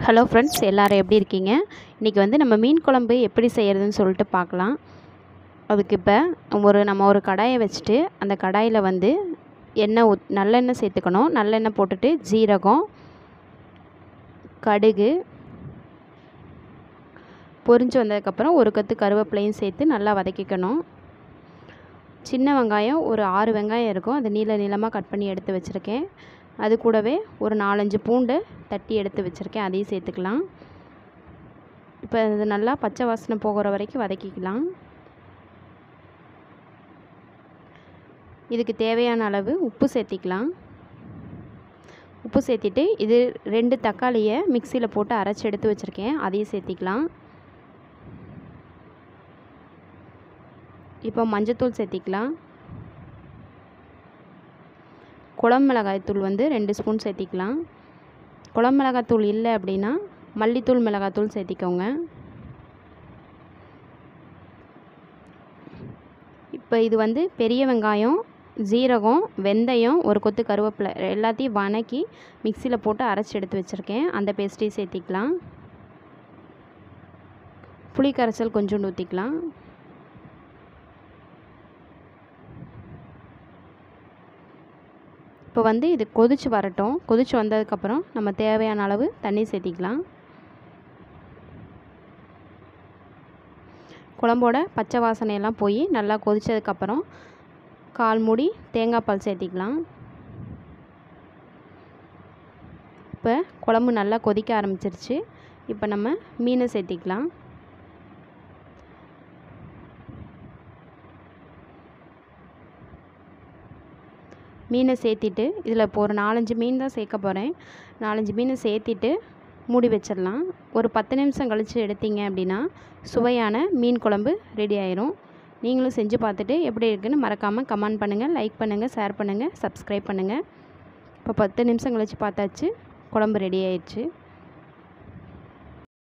hello friends எல்லோரும் எப்படி இருக்கீங்க இன்றைக்கி வந்து நம்ம மீன் குழம்பு எப்படி செய்கிறதுன்னு சொல்லிட்டு பார்க்கலாம் அதுக்கு இப்போ ஒரு நம்ம ஒரு கடாயை வச்சுட்டு அந்த கடாயில் வந்து எண்ணெய் ஊத் நல்லெண்ணெய் சேர்த்துக்கணும் நல்லெண்ணெய் போட்டுட்டு ஜீரகம் கடுகு பொரிஞ்சு வந்ததுக்கப்புறம் ஒரு கத்து கருவேப்பிலையும் சேர்த்து நல்லா வதக்கிக்கணும் சின்ன வெங்காயம் ஒரு ஆறு வெங்காயம் இருக்கும் அதை நீள நீளமாக கட் பண்ணி எடுத்து வச்சுருக்கேன் அது கூடவே ஒரு நாலஞ்சு பூண்டு தட்டி எடுத்து வச்சுருக்கேன் அதையும் சேர்த்துக்கலாம் இப்போ இது நல்லா பச்சை வாசனை போகிற வரைக்கும் வதக்கிக்கலாம் இதுக்கு தேவையான அளவு உப்பு சேர்த்திக்கலாம் உப்பு சேர்த்திட்டு இது ரெண்டு தக்காளியை மிக்சியில் போட்டு அரைச்சி எடுத்து வச்சுருக்கேன் அதையும் சேர்த்திக்கலாம் இப்போ மஞ்சத்தூள் சேர்த்திக்கலாம் குழம்பு மிளகாய்த்தூள் வந்து ரெண்டு ஸ்பூன் சேர்த்திக்கலாம் குழம்பு மிளகாய்த்தூள் இல்லை அப்படின்னா மல்லித்தூள் மிளகாய்த்தூள் சேர்த்திக்கோங்க இப்போ இது வந்து பெரிய வெங்காயம் ஜீரகம் வெந்தயம் ஒரு கொத்து கருவேப்பிலை எல்லாத்தையும் வணக்கி மிக்சியில் போட்டு அரைச்சி எடுத்து வச்சுருக்கேன் அந்த பேஸ்ட்டையும் சேர்த்திக்கலாம் புளி கரைசல் கொஞ்சோண்டு ஊற்றிக்கலாம் இப்போ வந்து இது கொதித்து வரட்டும் கொதித்து வந்ததுக்கப்புறம் நம்ம தேவையான அளவு தண்ணி சேர்த்திக்கலாம் குழம்போட பச்சை வாசனையெல்லாம் போய் நல்லா கொதித்ததுக்கப்புறம் கால் மூடி தேங்காய் பால் சேர்த்திக்கலாம் இப்போ குழம்பு நல்லா கொதிக்க ஆரம்பிச்சிருச்சு இப்போ நம்ம மீனை சேர்த்திக்கலாம் மீனை சேர்த்திட்டு இதில் இப்போ ஒரு நாலஞ்சு மீன் தான் சேர்க்க போகிறேன் நாலஞ்சு மீனை சேர்த்திட்டு மூடி வச்சிடலாம் ஒரு பத்து நிமிஷம் கழித்து எடுத்தீங்க அப்படின்னா சுவையான மீன் குழம்பு ரெடி ஆயிரும் நீங்களும் செஞ்சு பார்த்துட்டு எப்படி இருக்குன்னு மறக்காமல் கமெண்ட் பண்ணுங்கள் லைக் பண்ணுங்கள் ஷேர் பண்ணுங்கள் சப்ஸ்கிரைப் பண்ணுங்கள் இப்போ பத்து நிமிஷம் கழித்து பார்த்தாச்சு குழம்பு ரெடி ஆயிடுச்சு